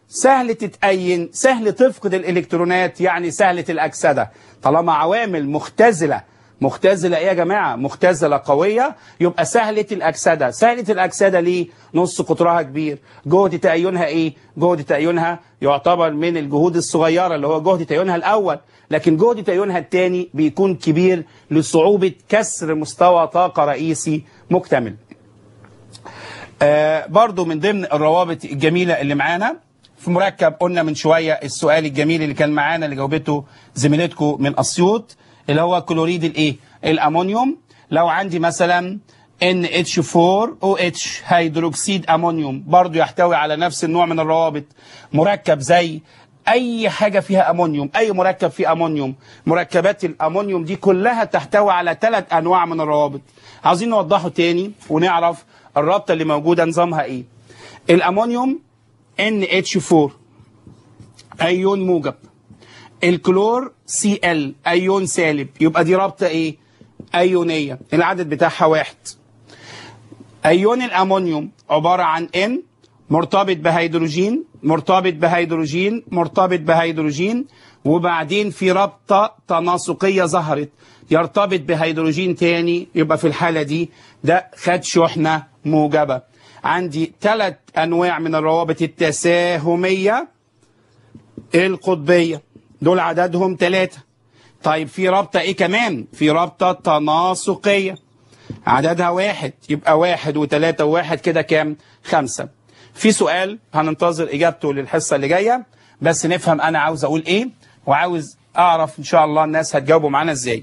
سهل تتأين سهل تفقد الإلكترونات يعني سهلة الأكسدة طالما عوامل مختزلة مختزلة ايه يا جماعة مختزلة قوية يبقى سهلة الأكسدة سهلة الأكسدة ليه نص قطرها كبير جهد تأينها ايه جهد تأينها يعتبر من الجهود الصغيرة اللي هو جهد تأينها الأول لكن جهد تأينها الثاني بيكون كبير لصعوبة كسر مستوى طاقة رئيسي مكتمل آه برضو من ضمن الروابط الجميلة اللي معانا في مركب قلنا من شوية السؤال الجميل اللي كان معانا اللي جاوبته زميلتكم من أسيوط اللي هو كلوريد الايه الامونيوم لو عندي مثلا NH4OH هيدروكسيد امونيوم برضو يحتوي على نفس النوع من الروابط مركب زي اي حاجة فيها امونيوم اي مركب فيه امونيوم مركبات الامونيوم دي كلها تحتوي على ثلاث انواع من الروابط عاوزين نوضحه تاني ونعرف الرابطة اللي موجودة نظامها ايه الامونيوم NH4 ايون موجب الكلور سي ال ايون سالب يبقى دي رابطه ايه ايونيه العدد بتاعها واحد ايون الامونيوم عباره عن ان مرتبط بهيدروجين مرتبط بهيدروجين مرتبط بهيدروجين وبعدين في رابطه تناسقيه ظهرت يرتبط بهيدروجين تاني يبقى في الحاله دي ده خد شحنه موجبه عندي ثلاث انواع من الروابط التساهميه القطبيه دول عددهم ثلاثة طيب في رابطة ايه كمان في رابطة تناسقية عددها واحد يبقى واحد وثلاثة وواحد كده كام خمسة في سؤال هننتظر اجابته للحصة اللي جاية بس نفهم انا عاوز اقول ايه وعاوز اعرف ان شاء الله الناس هتجاوبوا معانا ازاي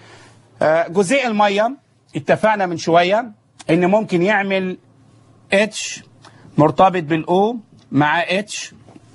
آه جزيء المية اتفقنا من شوية ان ممكن يعمل اتش مرتبط بالاو مع اتش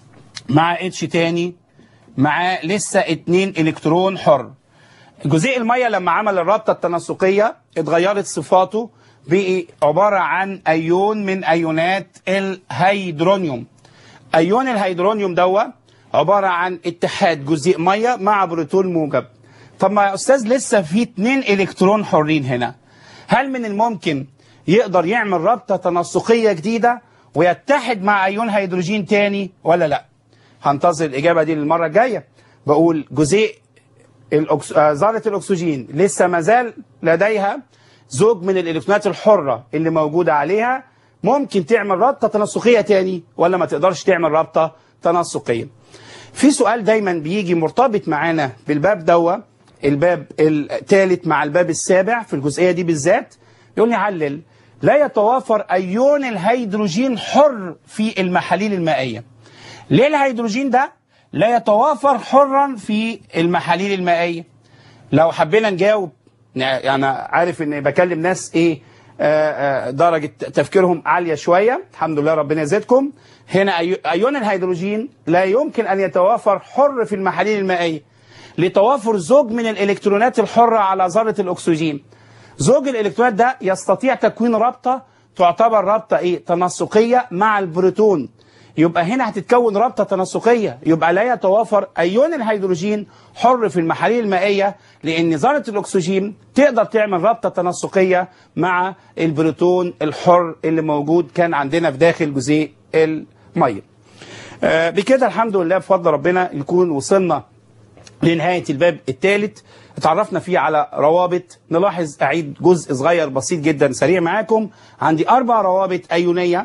مع اتش تاني معاه لسه اتنين الكترون حر جزيء الميه لما عمل الرابطه التناسقيه اتغيرت صفاته بقي عباره عن ايون من ايونات الهيدرونيوم ايون الهيدرونيوم دوا عباره عن اتحاد جزيء ميه مع بروتون موجب طب ما يا استاذ لسه في اتنين الكترون حرين هنا هل من الممكن يقدر يعمل رابطه تناسقيه جديده ويتحد مع ايون هيدروجين تاني ولا لا هنتظر الإجابة دي للمرة الجاية بقول جزيء الأكس... آه، ذرة الأكسجين لسه مازال لديها زوج من الإلكترونات الحرة اللي موجودة عليها ممكن تعمل رابطة تناسقية تاني ولا ما تقدرش تعمل رابطة تناسقية في سؤال دايما بيجي مرتبط معانا بالباب دوا الباب الثالث مع الباب السابع في الجزئية دي بالذات يقول لي علل لا يتوافر أيون الهيدروجين حر في المحاليل المائية ليه الهيدروجين ده لا يتوافر حرا في المحاليل المائية لو حبينا نجاوب يعني عارف ان بكلم ناس ايه آه، آه، درجة تفكيرهم عالية شوية الحمد لله ربنا يزيدكم هنا أي- أيون الهيدروجين لا يمكن أن يتوافر حر في المحاليل المائية لتوافر زوج من الإلكترونات الحرة على ذرة الأكسجين زوج الإلكترونات ده يستطيع تكوين رابطة تعتبر رابطة إيه تناسقية مع البروتون يبقى هنا هتتكون رابطة تناسقية يبقى لا يتوافر أيون الهيدروجين حر في المحاليل المائية لأن ذرة الأكسجين تقدر تعمل رابطة تناسقية مع البروتون الحر اللي موجود كان عندنا في داخل جزيء المية آه، بكده الحمد لله بفضل ربنا نكون وصلنا لنهاية الباب الثالث اتعرفنا فيه على روابط نلاحظ أعيد جزء صغير بسيط جدا سريع معاكم عندي أربع روابط أيونية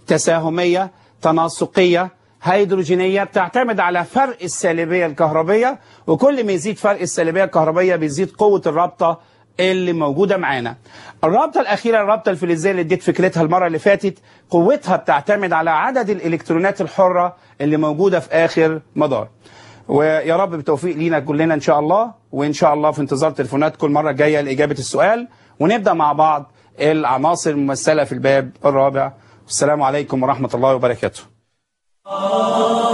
تساهمية تناسقية هيدروجينية بتعتمد على فرق السالبية الكهربية وكل ما يزيد فرق السالبية الكهربية بيزيد قوة الرابطة اللي موجودة معانا الرابطة الأخيرة الرابطة الفلزية اللي اديت فكرتها المرة اللي فاتت قوتها بتعتمد على عدد الإلكترونات الحرة اللي موجودة في آخر مدار ويا رب بالتوفيق لينا كلنا ان شاء الله وان شاء الله في انتظار تليفوناتكم المره الجايه لاجابه السؤال ونبدا مع بعض العناصر الممثله في الباب الرابع والسلام عليكم ورحمه الله وبركاته